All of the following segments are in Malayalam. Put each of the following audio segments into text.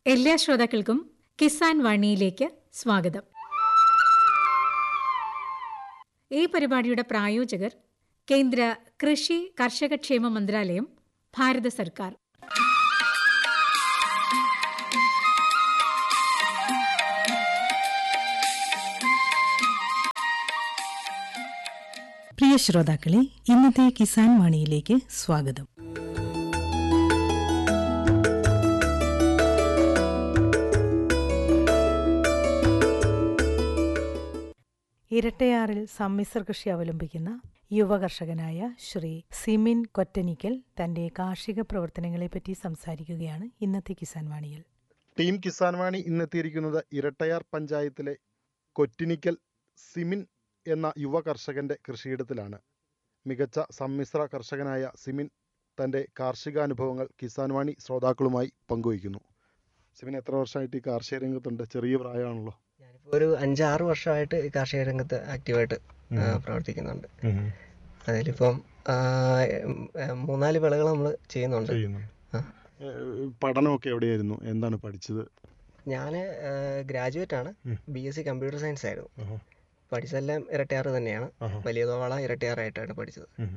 എല്ലാ ശ്രോതാക്കൾക്കും കിസാൻ വാണിയിലേക്ക് സ്വാഗതം ഈ പരിപാടിയുടെ പ്രായോജകർ കേന്ദ്ര കൃഷി കർഷകക്ഷേമ മന്ത്രാലയം ഭാരത സർക്കാർ പ്രിയ ശ്രോതാക്കളെ ഇന്നത്തെ കിസാൻ വാണിയിലേക്ക് സ്വാഗതം ഇരട്ടയാറിൽ സമ്മിശ്ര കൃഷി അവലംബിക്കുന്ന യുവകർഷകനായ ശ്രീ സിമിൻ കൊറ്റനിക്കൽ തന്റെ കാർഷിക പ്രവർത്തനങ്ങളെപ്പറ്റി സംസാരിക്കുകയാണ് ഇന്നത്തെ കിസാൻ വാണിയിൽ ടീം കിസാൻ വാണി ഇന്നെത്തിയിരിക്കുന്നത് ഇരട്ടയാർ പഞ്ചായത്തിലെ കൊറ്റിനിക്കൽ സിമിൻ എന്ന യുവ കർഷകന്റെ കൃഷിയിടത്തിലാണ് മികച്ച സമ്മിശ്ര കർഷകനായ സിമിൻ തൻ്റെ കാർഷികാനുഭവങ്ങൾ കിസാൻ വാണി ശ്രോതാക്കളുമായി പങ്കുവയ്ക്കുന്നു സിമിൻ എത്ര വർഷമായിട്ട് ഈ കാർഷിക രംഗത്തുണ്ട് ചെറിയ പ്രായമാണല്ലോ ഞാനിപ്പോൾ ഒരു അഞ്ചാറ് വർഷമായിട്ട് ഈ കാർഷിക രംഗത്ത് ആക്റ്റീവായിട്ട് ആ, പ്രവർത്തിക്കുന്നുണ്ട് അതിലിപ്പം ആ, ഉം, ആ, മൂന്നാല് വിളകൾ നമ്മൾ ചെയ്യുന്നുണ്ട് ചെയ്യുന്നുണ്ട് ആ. ഏഹ് പഠനമൊക്കെ എവിടെയായിരുന്നു എന്താണ് പഠിച്ചത് ഞാൻ ഗ്രാജുവേറ്റ് ആണ് ഉം. B S C computer science ആയിരുന്നു ആഹാ. പഠിച്ചതെല്ലാം ഇരട്ടയാറ് തന്നെയാണ് ആഹാ. വലിയ തോള ഇരട്ടയാറായിട്ടാണ് പഠിച്ചത് ഉം.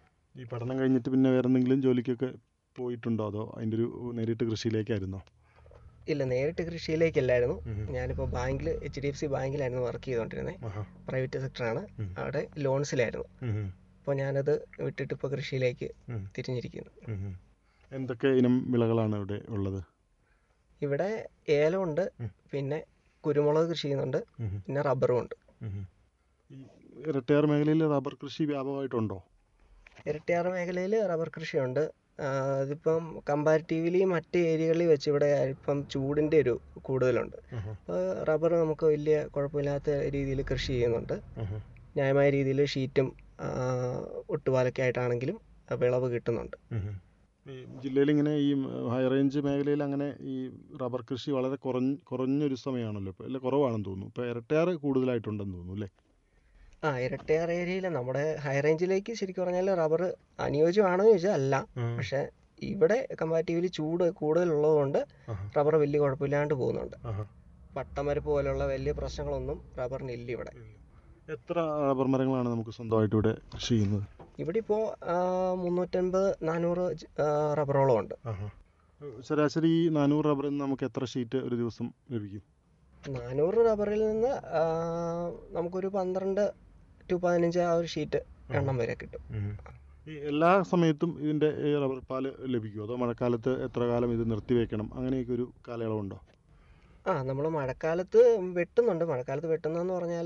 ഈ പഠനം കഴിഞ്ഞിട്ട് പിന്നെ വേറെ എന്തെങ്കിലും ജോലിക്കൊക്കെ പോയിട്ടുണ്ടോ അതോ അതിൻ്റെ ഒരു നേരിട്ട് കൃഷിയിലേക്കായിരുന്നോ ഇല്ല നേരിട്ട് കൃഷിയിലേക്കല്ലായിരുന്നു ഉം. ഞാനിപ്പോൾ ബാങ്കിൽ എച്ച് ഡി എഫ് സി ബാങ്കിലായിരുന്നു വർക്ക് ചെയ്തുകൊണ്ടിരുന്നത് ആഹാ. പ്രൈവറ്റ് സെക്ടറാണ് ഉം. അവിടെ ലോൺസിലായിരുന്നു ഉം. അപ്പോൾ ഞാനത് വിട്ടിട്ട് ഇപ്പോൾ കൃഷിയിലേക്ക് ഉം. തിരിഞ്ഞിരിക്കുന്നു ഉം. എന്തൊക്കെ ഇനം വിളകളാണ് ഇവിടെ ഉള്ളത് ഇവിടെ ഏലമുണ്ട് ഉം. പിന്നെ കുരുമുളക് കൃഷി ചെയ്യുന്നുണ്ട് ഉം. പിന്നെ റബ്ബറും ഉണ്ട് ഉം. ഈ ഇരട്ടയാർ മേഖലയിൽ റബ്ബർ കൃഷി വ്യാപകമായിട്ടുണ്ടോ ഇരട്ടിയാറ് മേഖലയിൽ റബ്ബർ കൃഷിയുണ്ട് ആ, അതിപ്പം കമ്പാരിറ്റീവ്ലി മറ്റ് ഏരിയകളിൽ വെച്ച് ഇവിടെ ഇപ്പം ചൂടിൻ്റെ ഒരു കൂടുതലുണ്ട് ആഹാ. അപ്പോൾ റബ്ബർ നമുക്ക് വലിയ കുഴപ്പമില്ലാത്ത രീതിയിൽ കൃഷി ചെയ്യുന്നുണ്ട് ആഹാ. ന്യായമായ രീതിയിൽ ഷീറ്റും ആ, ഒട്ടുപാലൊക്കെ ആയിട്ടാണെങ്കിലും വിളവ് കിട്ടുന്നുണ്ട് ഉം. ഈ ജില്ലയിൽ ഇങ്ങനെ ഈ ഹൈ റേഞ്ച് മേഖലയിൽ അങ്ങനെ ഈ റബ്ബർ കൃഷി വളരെ കുറഞ്ഞ കുറഞ്ഞൊരു സമയമാണല്ലോ ഇപ്പോൾ അല്ല കുറവാണെന്ന് തോന്നുന്നു ഇപ്പോൾ ഇരട്ടയാർ കൂടുതലായിട്ടുണ്ടെന്ന് തോന്നുന്നു അല്ലേ ആ ഇരട്ടിയാർ ഏരിയയിൽ നമ്മുടെ ഹൈ റേഞ്ചിലേക്ക് ശരിക്കും പറഞ്ഞാൽ റബ്ബർ അനുയോജ്യമാണോ എന്ന് ചോദിച്ചാൽ അല്ല പക്ഷേ ഇവിടെ കമ്പാരിറ്റീവ്ലി ചൂട് കൂടുതലുള്ളതുകൊണ്ട് ആഹാ. റബ്ബർ വലിയ കുഴപ്പമില്ലാണ്ട് പോകുന്നുണ്ട് ആഹാ. പട്ടമരപ്പ് പോലുള്ള വലിയ പ്രശ്നങ്ങളൊന്നും റബ്ബറിന് ഇല്ല ഇവിടെ എത്ര റബ്ബർ മരങ്ങളാണ് നമുക്ക് സ്വന്തമായിട്ട് ഇവിടെ കൃഷി ചെയ്യുന്നത് ഇവിടെ ഇപ്പോൾ മുന്നൂറ്റൻപത് നാനൂറ് ജ- ആ, റബ്ബറോളം ഉണ്ട് ആഹാ. ശരാശരി ഈ നാനൂറ് റബ്ബറിൽ നിന്ന് നമുക്ക് എത്ര ഷീറ്റ് ഒരു ദിവസം ലഭിക്കും നാനൂറ് റബ്ബറിൽ നിന്ന് ആ, നമുക്കൊരു പന്ത്രണ്ട് ടു പതിനഞ്ച് ആ ഒരു ഷീറ്റ് എണ്ണം വരെ കിട്ടും ഈ എല്ലാ സമയത്തും ഇതിൻ്റെ ഈ റബ്ബർ പാല് ലഭിക്കുമോ അതോ മഴക്കാലത്ത് എത്ര കാലം ഇത് നിർത്തിവെക്കണം അങ്ങനെയൊക്കെ ഒരു കാലയളവുണ്ടോ ആ നമ്മൾ മഴക്കാലത്ത് വെട്ടുന്നുണ്ട് മഴക്കാലത്ത് വെട്ടുന്നതെന്ന് പറഞ്ഞാൽ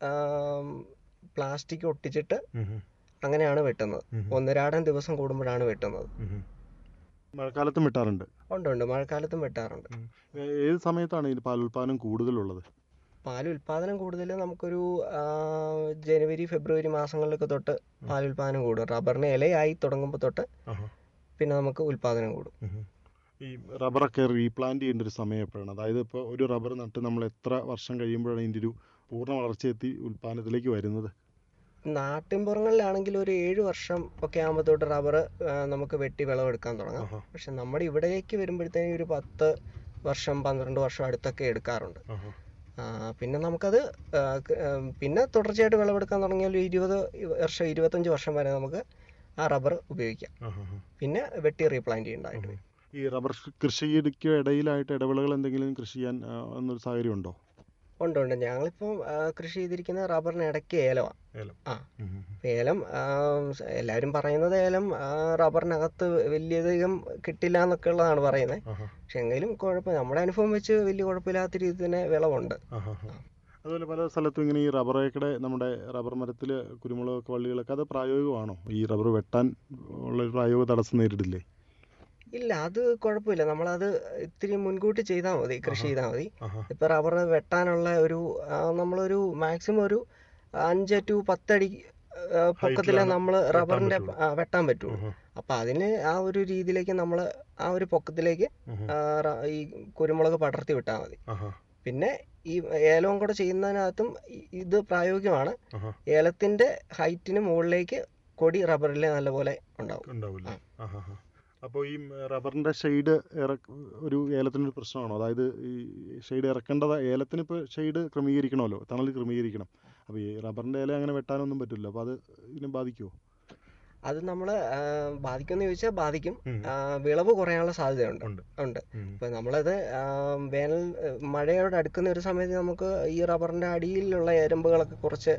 പ്ലാസ്റ്റിക് ഒട്ടിച്ചിട്ട് അങ്ങനെയാണ് വെട്ടുന്നത് ഒന്നരാടം ദിവസം കൂടുമ്പോഴാണ് വെട്ടുന്നത് മഴക്കാലത്തും വെട്ടാറുണ്ട് ഉണ്ട് ഉണ്ട് മഴക്കാലത്തും വെട്ടാറുണ്ട് ഏ- ഏത് സമയത്താണ് ഇതിന് പാലുൽപാദനം കൂടുതലുള്ളത് പാൽ ഉൽപാദനം കൂടുതൽ നമുക്കൊരു ആ, ജനുവരി ഫെബ്രുവരി മാസങ്ങളിലൊക്കെ തൊട്ട് പാൽ ഉൽപാദനം കൂടും റബ്ബറിന് ഇലയായി തുടങ്ങുമ്പോൾ തൊട്ട് ആഹാ. പിന്നെ നമുക്ക് ഉൽപാദനം കൂടും ഈ റബ്ബറൊക്കെ റീപ്ലാന്റ് ചെയ്യേണ്ട ഒരു സമയം എപ്പോഴാണ് അതായത് ഇപ്പോൾ ഒരു റബ്ബർ നട്ട് നമ്മൾ എത്ര വർഷം കഴിയുമ്പോഴാണ് ഇതിൻ്റെ ഒരു പൂർണ്ണ വളർച്ചയെത്തി ഉൽപ്പാദനത്തിലേക്ക് വരുന്നത് നാട്ടിൻപുറങ്ങളിലാണെങ്കിൽ ഒരു ഏഴ് വർഷം ഒക്കെ ആകുമ്പോൾ തൊട്ട് റബ്ബർ നമുക്ക് വെട്ടി വിളവെടുക്കാൻ തുടങ്ങാം ആഹാ. പക്ഷെ നമ്മുടെ ഇവിടേക്ക് വരുമ്പോഴത്തേക്കും ഒരു പത്ത് വർഷം പന്ത്രണ്ട് വർഷം അടുത്തൊക്കെ എടുക്കാറുണ്ട് ആഹാ. ആ, പിന്നെ നമുക്കത് ആ, ക- ആ, പിന്നെ തുടർച്ചയായിട്ട് വിളവെടുക്കാൻ തുടങ്ങിയാൽ ഒരു ഇരുപത് വർഷം ഇരുപത്തഞ്ച് വർഷം വരെ നമുക്ക് ആ റബ്ബർ ഉപയോഗിക്കാം ആഹാ. പിന്നെ വെട്ടി റീപ്ലാന്റ് ചെയ്യേണ്ടതായിട്ട് വരും ഈ റബ്ബർ കൃഷിക്ക് ഇടയിലായിട്ട് ഇടവിളകൾ എന്തെങ്കിലും കൃഷി ചെയ്യാൻ ആ, എന്നൊരു സാഹചര്യം ഉണ്ടോ ഉണ്ട് ഉണ്ട് ഞങ്ങളിപ്പം ആ, കൃഷി ചെയ്തിരിക്കുന്ന റബ്ബറിന് ഇടയ്ക്ക് ഏലമാണ് ഏലം ആ ഏലം ആ, സ് എല്ലാവരും പറയുന്നത് ഏലം ആ, റബ്ബറിനകത്ത് വലിയധികം കിട്ടില്ല എന്നൊക്കെ ഉള്ളതാണ് പറയുന്നത് ആഹാ. പക്ഷെ എങ്കിലും കുഴപ്പം നമ്മുടെ അനുഭവം വെച്ച് വലിയ കുഴപ്പമില്ലാത്ത രീതിയിൽ തന്നെ വിളവുണ്ട് ആഹാ. അതുപോലെ പല സ്ഥലത്തും ഇങ്ങനെ ഈ റബ്ബറേക്കടെ നമ്മുടെ റബ്ബർ മരത്തിൽ കുരുമുളക് വള്ളികളൊക്കെ അത് പ്രായോഗികമാണോ ഈ റബ്ബർ വെട്ടാൻ ഉള്ള ഒരു പ്രായോഗിക തടസ്സം നേരിടില്ലേ ഇല്ല അത് കുഴപ്പമില്ല നമ്മളത് ഇത്തിരി മുൻകൂട്ടി ചെയ്താൽ മതി കൃഷി ചെയ്താൽ മതി ആഹാ. ഇപ്പം റബ്ബർ വെട്ടാനുള്ള ഒരു ആ, നമ്മളൊരു മാക്സിമം ഒരു അഞ്ച് ടു പത്തടി പൊക്കത്തിലെ ഹൈറ്റിലാണ് നമ്മൾ വെട്ടാൻ റബ്ബറിന്റെ പറ്റുള്ളൂ. ആ, വെട്ടാൻ പറ്റുള്ളൂ ആഹാ. അപ്പം അതിന് ആ ഒരു രീതിയിലേക്ക് നമ്മൾ ആ ഒരു പൊക്കത്തിലേക്ക് ആഹാ. ആ, റ- ഈ കുരുമുളക് പടർത്തി വിട്ടാൽ മതി ആഹാ. പിന്നെ ഈ ഏലവും കൂടെ ചെയ്യുന്നതിനകത്തും ഇ- ഇത് പ്രായോഗികമാണ് ആഹാ. ഏലത്തിന്റെ ഹൈറ്റിന് മുകളിലേക്ക് കൊടി റബ്ബറിൽ നല്ലപോലെ ഉണ്ടാവും ഉണ്ടാവില്ലേ ആഹാ. അപ്പോൾ ഈ റബ്ബറിൻ്റെ ഷെയ്ഡ് ഇറക്ക ഒരു ഏലത്തിനൊരു പ്രശ്നമാണോ അതായത് ഈ ഷെയ്ഡ് ഇറക്കേണ്ടത് ഏലത്തിന് ഇപ്പോൾ ഷെയ്ഡ് ക്രമീകരിക്കണമല്ലോ തണൽ ക്രമീകരിക്കണം അപ്പോൾ ഈ റബ്ബറിൻ്റെ ഇല അങ്ങനെ വെട്ടാനൊന്നും പറ്റില്ല അപ്പോൾ അത് ഇതിനെ ബാധിക്കുമോ അത് നമ്മൾ ബാധിക്കുമെന്ന് ചോദിച്ചാൽ ബാധിക്കും ഉം. ആ, വിളവ് കുറയാനുള്ള സാധ്യതയുണ്ട് ഉണ്ട്. ഉണ്ട് ഉം. ഇപ്പം നമ്മളത് ആ, വേനൽ ഏ, മഴയോട് അടുക്കുന്ന ഒരു സമയത്ത് നമുക്ക് ഈ റബ്ബറിൻ്റെ അടിയിലുള്ള എരമ്പുകളൊക്കെ കുറച്ച്